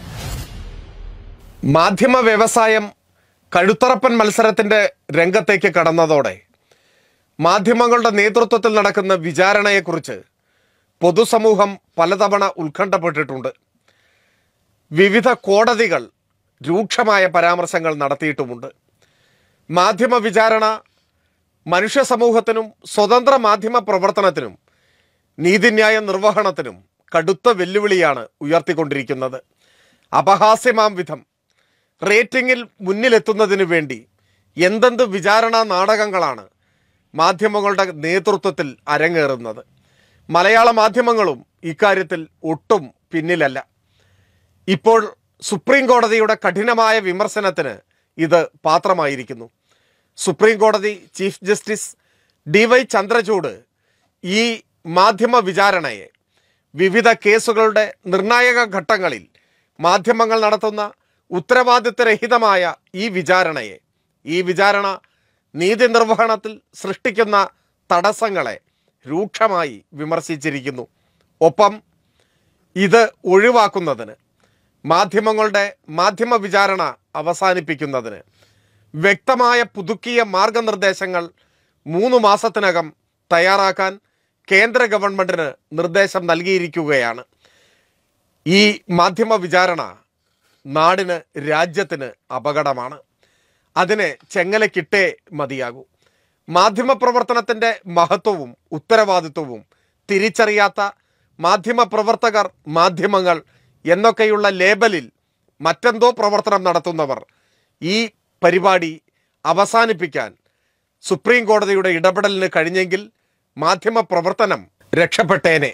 [SPEAKER 1] മാധ്യമ വ്യവസായം കഴുത്തറപ്പൻ മത്സരത്തിന്റെ രംഗത്തേക്ക് കടന്നതോടെ മാധ്യമങ്ങളുടെ നേതൃത്വത്തിൽ നടക്കുന്ന വിചാരണയെക്കുറിച്ച് പൊതുസമൂഹം പലതവണ ഉത്കണ്ഠപ്പെട്ടിട്ടുണ്ട് വിവിധ കോടതികൾ രൂക്ഷമായ പരാമർശങ്ങൾ നടത്തിയിട്ടുമുണ്ട് മാധ്യമ വിചാരണ മനുഷ്യ സമൂഹത്തിനും സ്വതന്ത്ര മാധ്യമ പ്രവർത്തനത്തിനും നീതിന്യായ നിർവഹണത്തിനും കടുത്ത വെല്ലുവിളിയാണ് ഉയർത്തിക്കൊണ്ടിരിക്കുന്നത് അപഹാസ്യമാം വിധം റേറ്റിംഗിൽ മുന്നിലെത്തുന്നതിന് വേണ്ടി എന്തെന്ത് വിചാരണ നാടകങ്ങളാണ് മാധ്യമങ്ങളുടെ നേതൃത്വത്തിൽ അരങ്ങേറുന്നത് മലയാള മാധ്യമങ്ങളും ഇക്കാര്യത്തിൽ ഒട്ടും പിന്നിലല്ല ഇപ്പോൾ സുപ്രീം കോടതിയുടെ കഠിനമായ വിമർശനത്തിന് ഇത് പാത്രമായിരിക്കുന്നു സുപ്രീം കോടതി chief justice D Y Chandrachud ഈ മാധ്യമ വിചാരണയെ വിവിധ കേസുകളുടെ നിർണായക ഘട്ടങ്ങളിൽ മാധ്യമങ്ങൾ നടത്തുന്ന ഉത്തരവാദിത്തരഹിതമായ ഈ വിചാരണയെ ഈ വിചാരണ നീതി നിർവഹണത്തിൽ സൃഷ്ടിക്കുന്ന തടസ്സങ്ങളെ രൂക്ഷമായി വിമർശിച്ചിരിക്കുന്നു ഒപ്പം ഇത് ഒഴിവാക്കുന്നതിന് മാധ്യമങ്ങളുടെ മാധ്യമ വിചാരണ അവസാനിപ്പിക്കുന്നതിന് വ്യക്തമായ പുതുക്കിയ മാർഗനിർദ്ദേശങ്ങൾ മൂന്ന് മാസത്തിനകം തയ്യാറാക്കാൻ കേന്ദ്ര ഗവൺമെന്റിന് നിർദ്ദേശം നൽകിയിരിക്കുകയാണ് ഈ മാധ്യമ വിചാരണ നാടിന് രാജ്യത്തിന് അപകടമാണ് അതിനെ ചെങ്ങലക്കിട്ടേ മതിയാകൂ മാധ്യമപ്രവർത്തനത്തിൻ്റെ മഹത്വവും ഉത്തരവാദിത്വവും തിരിച്ചറിയാത്ത മാധ്യമപ്രവർത്തകർ മാധ്യമങ്ങൾ എന്നൊക്കെയുള്ള ലേബലിൽ മറ്റെന്തോ പ്രവർത്തനം നടത്തുന്നവർ ഈ പരിപാടി അവസാനിപ്പിക്കാൻ സുപ്രീം കോടതിയുടെ ഇടപെടലിന് കഴിഞ്ഞെങ്കിൽ മാധ്യമ പ്രവർത്തനം രക്ഷപ്പെട്ടേനെ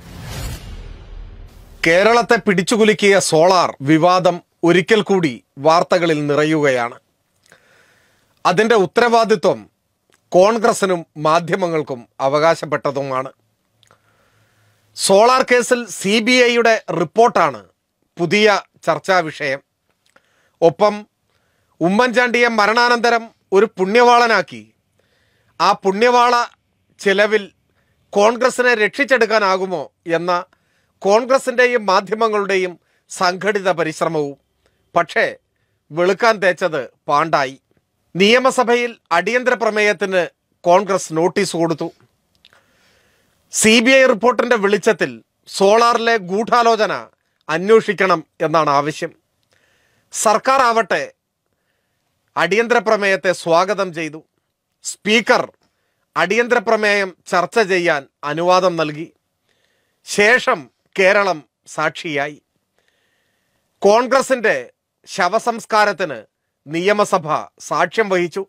[SPEAKER 1] കേരളത്തെ പിടിച്ചുകുലുക്കിയ സോളാർ വിവാദം ഒരിക്കൽ കൂടി വാർത്തകളിൽ നിറയുകയാണ് അതിൻ്റെ ഉത്തരവാദിത്വം കോൺഗ്രസിനും മാധ്യമങ്ങൾക്കും അവകാശപ്പെട്ടതുമാണ് സോളാർ കേസിൽ സി ബി ഐയുടെ റിപ്പോർട്ടാണ് പുതിയ ചർച്ചാ വിഷയം ഒപ്പം ഉമ്മൻചാണ്ടിയെ മരണാനന്തരം ഒരു പുണ്യവാളനാക്കി ആ പുണ്യവാള ചെലവിൽ കോൺഗ്രസിനെ രക്ഷിച്ചെടുക്കാനാകുമോ എന്ന കോൺഗ്രസിൻ്റെയും മാധ്യമങ്ങളുടെയും സംഘടിത പരിശ്രമവും പക്ഷേ വെളുക്കാൻ തേച്ചത് പാണ്ടായി നിയമസഭയിൽ അടിയന്തര പ്രമേയത്തിന് കോൺഗ്രസ് നോട്ടീസ് കൊടുത്തു സി ബി ഐ റിപ്പോർട്ടിന്റെ വെളിച്ചത്തിൽ സോളാറിലെ ഗൂഢാലോചന അന്വേഷിക്കണം എന്നാണ് ആവശ്യം സർക്കാർ ആവട്ടെ അടിയന്തര പ്രമേയത്തെ സ്വാഗതം ചെയ്തു സ്പീക്കർ അടിയന്തര പ്രമേയം ചർച്ച ചെയ്യാൻ അനുവാദം നൽകി ശേഷം കേരളം സാക്ഷിയായി കോൺഗ്രസിന്റെ ശവസംസ്കാരത്തിന് നിയമസഭ സാക്ഷ്യം വഹിച്ചു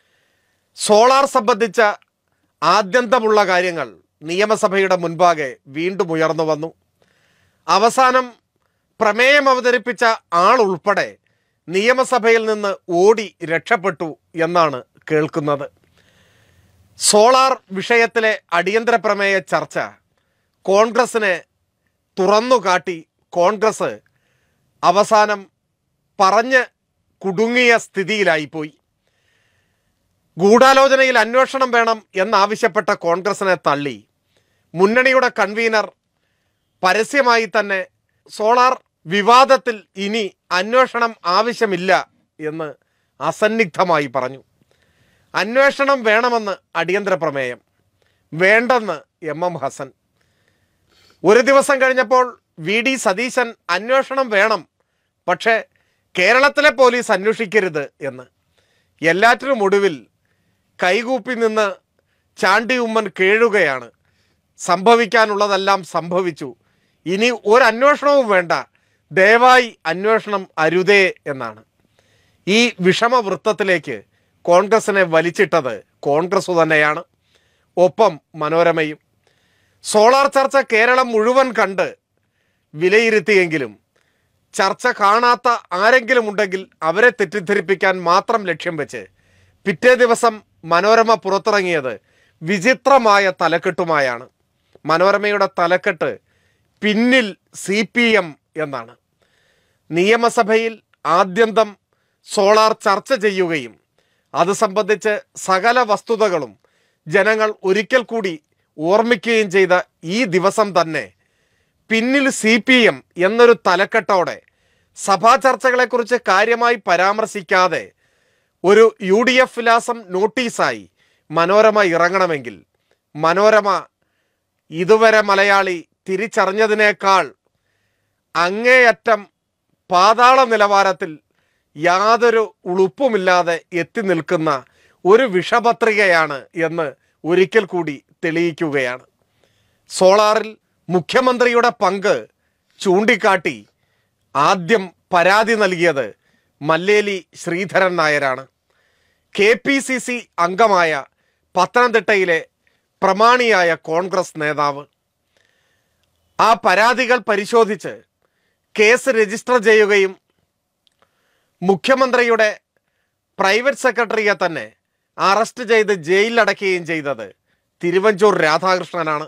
[SPEAKER 1] സോളാർ സംബന്ധിച്ച ആദ്യന്തമുള്ള കാര്യങ്ങൾ നിയമസഭയുടെ മുൻപാകെ വീണ്ടും ഉയർന്നു വന്നു അവസാനം പ്രമേയം അവതരിപ്പിച്ച ആൾ ഉൾപ്പെടെ നിയമസഭയിൽ നിന്ന് ഓടി രക്ഷപ്പെട്ടു എന്നാണ് കേൾക്കുന്നത് സോളാർ വിഷയത്തിലെ അടിയന്തര പ്രമേയ ചർച്ച കോൺഗ്രസിനെ തുറന്നു കാട്ടി കോൺഗ്രസ് അവസാനം പറഞ്ഞ് കുടുങ്ങിയ സ്ഥിതിയിലായിപ്പോയി ഗൂഢാലോചനയിൽ അന്വേഷണം വേണം എന്നാവശ്യപ്പെട്ട കോൺഗ്രസിനെ തള്ളി മുന്നണിയുടെ കൺവീനർ പരസ്യമായി തന്നെ സോളാർ വിവാദത്തിൽ ഇനി അന്വേഷണം ആവശ്യമില്ല എന്ന് അസന്നിഗ്ധമായി പറഞ്ഞു അന്വേഷണം വേണമെന്ന് അടിയന്തര പ്രമേയം വേണ്ടെന്ന് എം എം ഹസൻ ഒരു ദിവസം കഴിഞ്ഞപ്പോൾ വി ഡി സതീശൻ അന്വേഷണം വേണം പക്ഷേ കേരളത്തിലെ പോലീസ് അന്വേഷിക്കരുത് എന്ന് എല്ലാറ്റിനും ഒടുവിൽ കൈകൂപ്പി നിന്ന് ചാണ്ടി ഉമ്മൻ കേഴുകയാണ് സംഭവിക്കാനുള്ളതെല്ലാം സംഭവിച്ചു ഇനി ഒരു അന്വേഷണവും വേണ്ട ദയവായി അന്വേഷണം അരുതേ എന്നാണ് ഈ വിഷമവൃത്തത്തിലേക്ക് കോൺഗ്രസിനെ വലിച്ചിട്ടത് കോൺഗ്രസ് തന്നെയാണ് ഒപ്പം മനോരമയും സോളാർ ചർച്ച കേരളം മുഴുവൻ കണ്ട് വിലയിരുത്തിയെങ്കിലും ചർച്ച കാണാത്ത ആരെങ്കിലും ഉണ്ടെങ്കിൽ അവരെ തെറ്റിദ്ധരിപ്പിക്കാൻ മാത്രം ലക്ഷ്യം വെച്ച് പിറ്റേ ദിവസം മനോരമ പുറത്തിറങ്ങിയത് വിചിത്രമായ തലക്കെട്ടുമായാണ് മനോരമയുടെ തലക്കെട്ട് പിന്നിൽ സി പി എം എന്നാണ് നിയമസഭയിൽ ആദ്യന്തം സോളാർ ചർച്ച ചെയ്യുകയും അത് സംബന്ധിച്ച് സകല വസ്തുതകളും ജനങ്ങൾ ഒരിക്കൽ കൂടി ഓർമ്മിക്കുകയും ചെയ്ത ഈ ദിവസം തന്നെ പിന്നിൽ സി പി എം എന്നൊരു തലക്കെട്ടോടെ സഭാ ചർച്ചകളെക്കുറിച്ച് കാര്യമായി പരാമർശിക്കാതെ ഒരു യു ഡി എഫ് വിലാസം നോട്ടീസായി മനോരമ ഇറങ്ങണമെങ്കിൽ മനോരമ ഇതുവരെ മലയാളി തിരിച്ചറിഞ്ഞതിനേക്കാൾ അങ്ങേയറ്റം പാതാള നിലവാരത്തിൽ യാതൊരു ഉളുപ്പുമില്ലാതെ എത്തി നിൽക്കുന്ന ഒരു വിഷപത്രികയാണ് എന്ന് ഒരിക്കൽ കൂടി തെളിയിക്കുകയാണ് സോളാറിൽ മുഖ്യമന്ത്രിയുടെ പങ്ക് ചൂണ്ടിക്കാട്ടി ആദ്യം പരാതി നൽകിയത് മല്ലേലി ശ്രീധരൻ നായരാണ് കെ പി സി സി അംഗമായ പത്തനംതിട്ടയിലെ പ്രമാണിയായ കോൺഗ്രസ് നേതാവ് ആ പരാതികൾ പരിശോധിച്ച് കേസ് രജിസ്റ്റർ ചെയ്യുകയും മുഖ്യമന്ത്രിയുടെ പ്രൈവറ്റ് സെക്രട്ടറിയെ തന്നെ അറസ്റ്റ് ചെയ്ത് ജയിലിലടക്കുകയും ചെയ്തത് തിരുവഞ്ചൂർ രാധാകൃഷ്ണനാണ്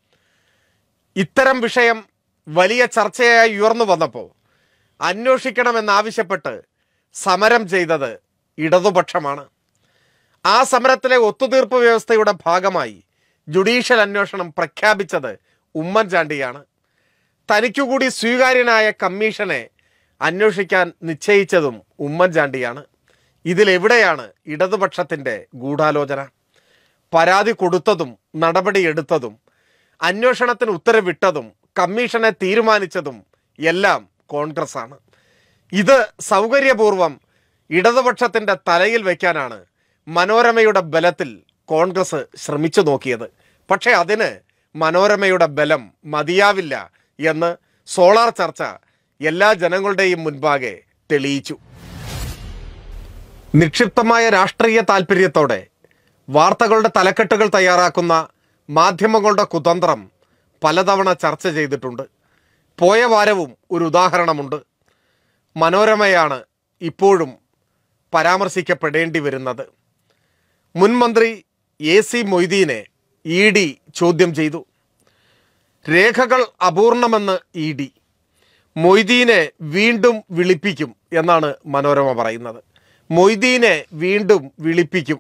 [SPEAKER 1] ഇത്തരം വിഷയം വലിയ ചർച്ചയായി ഉയർന്നു വന്നപ്പോൾ അന്വേഷിക്കണമെന്നാവശ്യപ്പെട്ട് സമരം ചെയ്തത് ഇടതുപക്ഷമാണ് ആ സമരത്തിലെ ഒത്തുതീർപ്പ് വ്യവസ്ഥയുടെ ഭാഗമായി ജുഡീഷ്യൽ അന്വേഷണം പ്രഖ്യാപിച്ചത് ഉമ്മൻചാണ്ടിയാണ് തനിക്കുകൂടി സ്വീകാര്യനായ കമ്മീഷനെ അന്വേഷിക്കാൻ നിശ്ചയിച്ചതും ഉമ്മൻചാണ്ടിയാണ് ഇതിലെവിടെയാണ് ഇടതുപക്ഷത്തിൻ്റെ ഗൂഢാലോചന പരാതി കൊടുത്തതും നടപടിയെടുത്തതും അന്വേഷണത്തിന് ഉത്തരവിട്ടതും കമ്മീഷനെ തീരുമാനിച്ചതും എല്ലാം കോൺഗ്രസ് ആണ് ഇത് സൗകര്യപൂർവം ഇടതുപക്ഷത്തിൻ്റെ തലയിൽ വയ്ക്കാനാണ് മനോരമയുടെ ബലത്തിൽ കോൺഗ്രസ് ശ്രമിച്ചു നോക്കിയത് പക്ഷേ അതിന് മനോരമയുടെ ബലം മതിയാവില്ല എന്ന് സോളാർ ചർച്ച എല്ലാ ജനങ്ങളുടെയും മുൻപാകെ തെളിയിച്ചു നിക്ഷിപ്തമായ രാഷ്ട്രീയ താൽപ്പര്യത്തോടെ വാർത്തകളുടെ തലക്കെട്ടുകൾ തയ്യാറാക്കുന്ന മാധ്യമങ്ങളുടെ കുതന്ത്രം പലതവണ ചർച്ച ചെയ്തിട്ടുണ്ട് പോയ വാരവും ഒരു ഉദാഹരണമുണ്ട് മനോരമയാണ് ഇപ്പോഴും പരാമർശിക്കപ്പെടേണ്ടി വരുന്നത് മുൻ മന്ത്രി എ സി മൊയ്തീനെ ഇ ഡി ചോദ്യം ചെയ്തു രേഖകൾ അപൂർണമെന്ന് ഇ ഡി മൊയ്തീനെ വീണ്ടും വിളിപ്പിക്കും എന്നാണ് മനോരമ പറയുന്നത് മൊയ്തീനെ വീണ്ടും വിളിപ്പിക്കും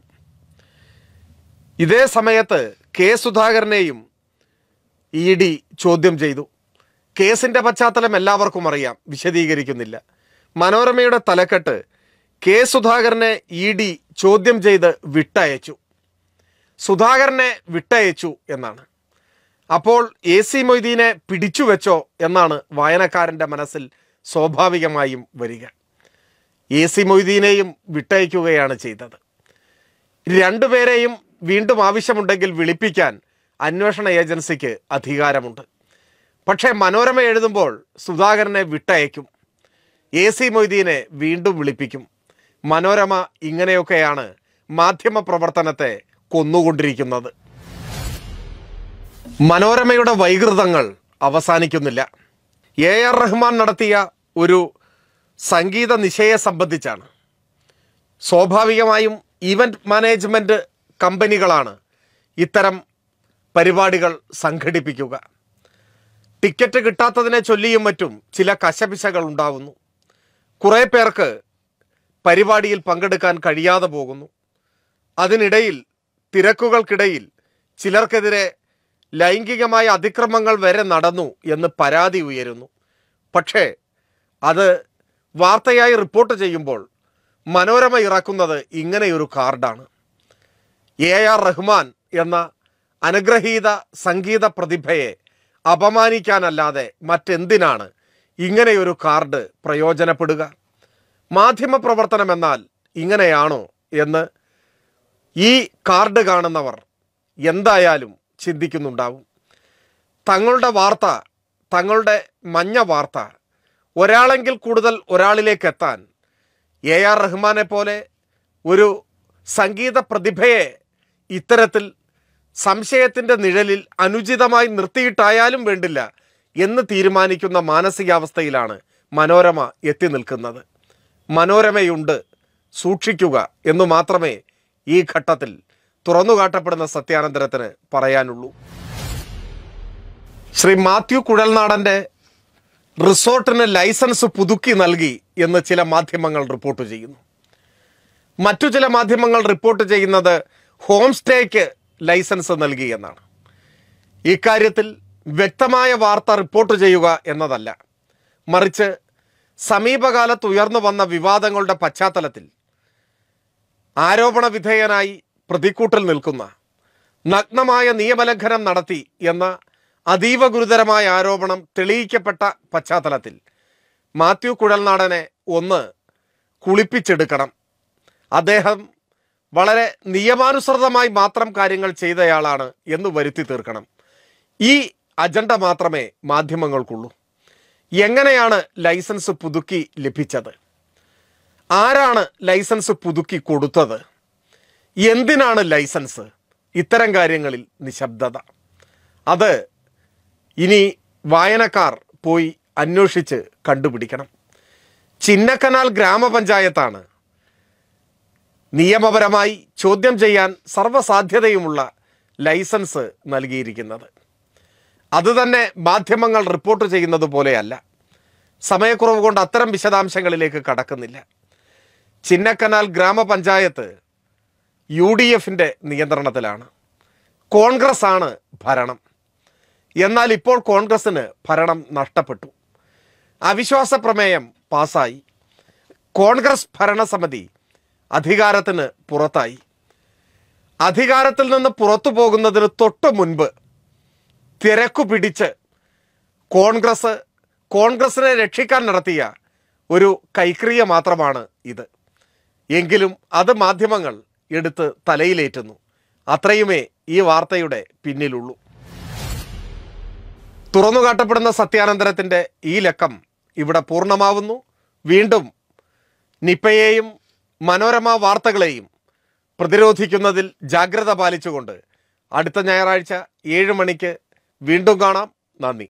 [SPEAKER 1] ഇതേ സമയത്ത് കെ സുധാകരനെയും ഇ ഡി ചോദ്യം ചെയ്തു കേസിന്റെ പശ്ചാത്തലം എല്ലാവർക്കും അറിയാം വിശദീകരിക്കുന്നില്ല മനോരമയുടെ തലക്കെട്ട് കെ സുധാകരനെ ഇ ഡി ചോദ്യം ചെയ്ത് വിട്ടയച്ചു സുധാകരനെ വിട്ടയച്ചു എന്നാണ് അപ്പോൾ എ സി മൊയ്തീനെ പിടിച്ചു വെച്ചോ എന്നാണ് വായനക്കാരൻ്റെ മനസ്സിൽ സ്വാഭാവികമായും വരിക എ സി മൊയ്തീനെയും വിട്ടയക്കുകയാണ് ചെയ്തത് രണ്ടുപേരെയും വീണ്ടും ആവശ്യമുണ്ടെങ്കിൽ വിളിപ്പിക്കാൻ അന്വേഷണ ഏജൻസിക്ക് അധികാരമുണ്ട് പക്ഷേ മനോരമ എഴുതുമ്പോൾ സുധാകരനെ വിട്ടയക്കും എ സി മൊയ്തീനെ വീണ്ടും വിളിപ്പിക്കും മനോരമ ഇങ്ങനെയൊക്കെയാണ് മാധ്യമ പ്രവർത്തനത്തെ കൊന്നുകൊണ്ടിരിക്കുന്നത് മനോരമയുടെ വൈകൃതങ്ങൾ അവസാനിക്കുന്നില്ല എ ആർ റഹ്മാൻ നടത്തിയ ഒരു സംഗീത നിശയെ സംബന്ധിച്ചാണ് സ്വാഭാവികമായും ഈവൻറ്റ് മാനേജ്മെൻറ്റ് കമ്പനികളാണ് ഇത്തരം പരിപാടികൾ സംഘടിപ്പിക്കുക ടിക്കറ്റ് കിട്ടാത്തതിനെ ചൊല്ലിയും മറ്റും ചില കശപിശകൾ ഉണ്ടാവുന്നു കുറേ പേർക്ക് പരിപാടിയിൽ പങ്കെടുക്കാൻ കഴിയാതെ പോകുന്നു അതിനിടയിൽ തിരക്കുകൾക്കിടയിൽ ചിലർക്കെതിരെ ലൈംഗികമായ അതിക്രമങ്ങൾ വരെ നടന്നു എന്ന് പരാതി ഉയരുന്നു പക്ഷേ അത് വാർത്തയായി റിപ്പോർട്ട് ചെയ്യുമ്പോൾ മനോരമ ഇറക്കുന്നത് ഇങ്ങനെയൊരു കാർഡാണ് എ ആർ റഹ്മാൻ എന്ന അനുഗ്രഹീത സംഗീത പ്രതിഭയെ അപമാനിക്കാനല്ലാതെ മറ്റെന്തിനാണ് ഇങ്ങനെയൊരു കാർഡ് പ്രയോജനപ്പെടുക മാധ്യമ പ്രവർത്തനം എന്നാൽ ഇങ്ങനെയാണോ എന്ന് ഈ കാർഡ് കാണുന്നവർ എന്തായാലും ചിന്തിക്കുന്നുണ്ടാവും തങ്ങളുടെ വാർത്ത തങ്ങളുടെ മഞ്ഞ വാർത്ത ഒരാളെങ്കിൽ കൂടുതൽ ഒരാളിലേക്ക് എത്താൻ എ ആർ റഹ്മാനെ പോലെ ഒരു സംഗീത പ്രതിഭയെ ഇത്തരത്തിൽ സംശയത്തിൻ്റെ നിഴലിൽ അനുചിതമായി നിർത്തിയിട്ടായാലും വേണ്ടില്ല എന്ന് തീരുമാനിക്കുന്ന മാനസികാവസ്ഥയിലാണ് മനോരമ എത്തി നിൽക്കുന്നത് മനോരമയുണ്ട് സൂക്ഷിക്കുക എന്നു മാത്രമേ ഈ ഘട്ടത്തിൽ തുറന്നുകാട്ടപ്പെടുന്ന സത്യാനന്തരത്തിന് പറയാനുള്ളൂ ശ്രീ മാത്യു കുഴൽനാടൻ്റെ റിസോർട്ടിന് ലൈസൻസ് പുതുക്കി നൽകി എന്ന് ചില മാധ്യമങ്ങൾ റിപ്പോർട്ട് ചെയ്യുന്നു മറ്റു ചില മാധ്യമങ്ങൾ റിപ്പോർട്ട് ചെയ്യുന്നത് ഹോം സ്റ്റേക്ക് ലൈസൻസ് നൽകി എന്നാണ് ഇക്കാര്യത്തിൽ വ്യക്തമായ വാർത്ത റിപ്പോർട്ട് ചെയ്യുക എന്നതല്ല മറിച്ച് സമീപകാലത്ത് ഉയർന്നു വന്ന വിവാദങ്ങളുടെ പശ്ചാത്തലത്തിൽ ആരോപണ വിധേയനായി പ്രതിക്കൂട്ടിൽ നിൽക്കുന്ന നഗ്നമായ നിയമലംഘനം നടത്തി എന്ന അതീവ ഗുരുതരമായ ആരോപണം തെളിയിക്കപ്പെട്ട പശ്ചാത്തലത്തിൽ മാത്യു കുഴൽനാടനെ ഒന്ന് കുളിപ്പിച്ചെടുക്കണം അദ്ദേഹം വളരെ നിയമാനുസൃതമായി മാത്രം കാര്യങ്ങൾ ചെയ്തയാളാണ് എന്ന് വരുത്തി തീർക്കണം ഈ അജണ്ട മാത്രമേ മാധ്യമങ്ങൾക്കുള്ളൂ എങ്ങനെയാണ് ലൈസൻസ് പുതുക്കി ലഭിച്ചത് ആരാണ് ലൈസൻസ് പുതുക്കി കൊടുത്തത് എന്തിനാണ് ലൈസൻസ് ഇത്തരം കാര്യങ്ങളിൽ നിശബ്ദത അത് ഇനി വായനക്കാർ പോയി അന്വേഷിച്ച് കണ്ടുപിടിക്കണം ചിന്നക്കനാൽ ഗ്രാമപഞ്ചായത്താണ് നിയമപരമായി ചോദ്യം ചെയ്യാൻ സർവ്വസാധ്യതയുമുള്ള ലൈസൻസ് നൽകിയിരിക്കുന്നത് അതുതന്നെ മാധ്യമങ്ങൾ റിപ്പോർട്ട് ചെയ്യുന്നത് പോലെയല്ല സമയക്കുറവ് കൊണ്ട് അത്തരം വിശദാംശങ്ങളിലേക്ക് കടക്കുന്നില്ല ചിന്നക്കനാൽ ഗ്രാമപഞ്ചായത്ത് യു ഡി എഫിൻ്റെ നിയന്ത്രണത്തിലാണ് കോൺഗ്രസ് ആണ് ഭരണം എന്നാൽ ഇപ്പോൾ കോൺഗ്രസിന് ഭരണം നഷ്ടപ്പെട്ടു അവിശ്വാസ പ്രമേയം പാസായി കോൺഗ്രസ് ഭരണസമിതി അധികാരത്തിന് പുറത്തായി അധികാരത്തിൽ നിന്ന് പുറത്തു പോകുന്നതിന് തൊട്ട് മുൻപ് തിരക്കു പിടിച്ച് കോൺഗ്രസ് കോൺഗ്രസിനെ രക്ഷിക്കാൻ നടത്തിയ ഒരു കൈക്രിയ മാത്രമാണ് ഇത് എങ്കിലും അത് മാധ്യമങ്ങൾ എടുത്ത് തലയിലേറ്റുന്നു അത്രയുമേ ഈ വാർത്തയുടെ പിന്നിലുള്ളൂ തുറന്നുകാട്ടപ്പെടുന്ന സത്യാനന്തരത്തിൻ്റെ ഈ ലക്കം ഇവിടെ പൂർണ്ണമാവുന്നു വീണ്ടും നിപ്പയെയും മനോരമ വാർത്തകളെയും പ്രതിരോധിക്കുന്നതിൽ ജാഗ്രത പാലിച്ചുകൊണ്ട് അടുത്ത ഞായറാഴ്ച ഏഴ് മണിക്ക് വീണ്ടും കാണാം നന്ദി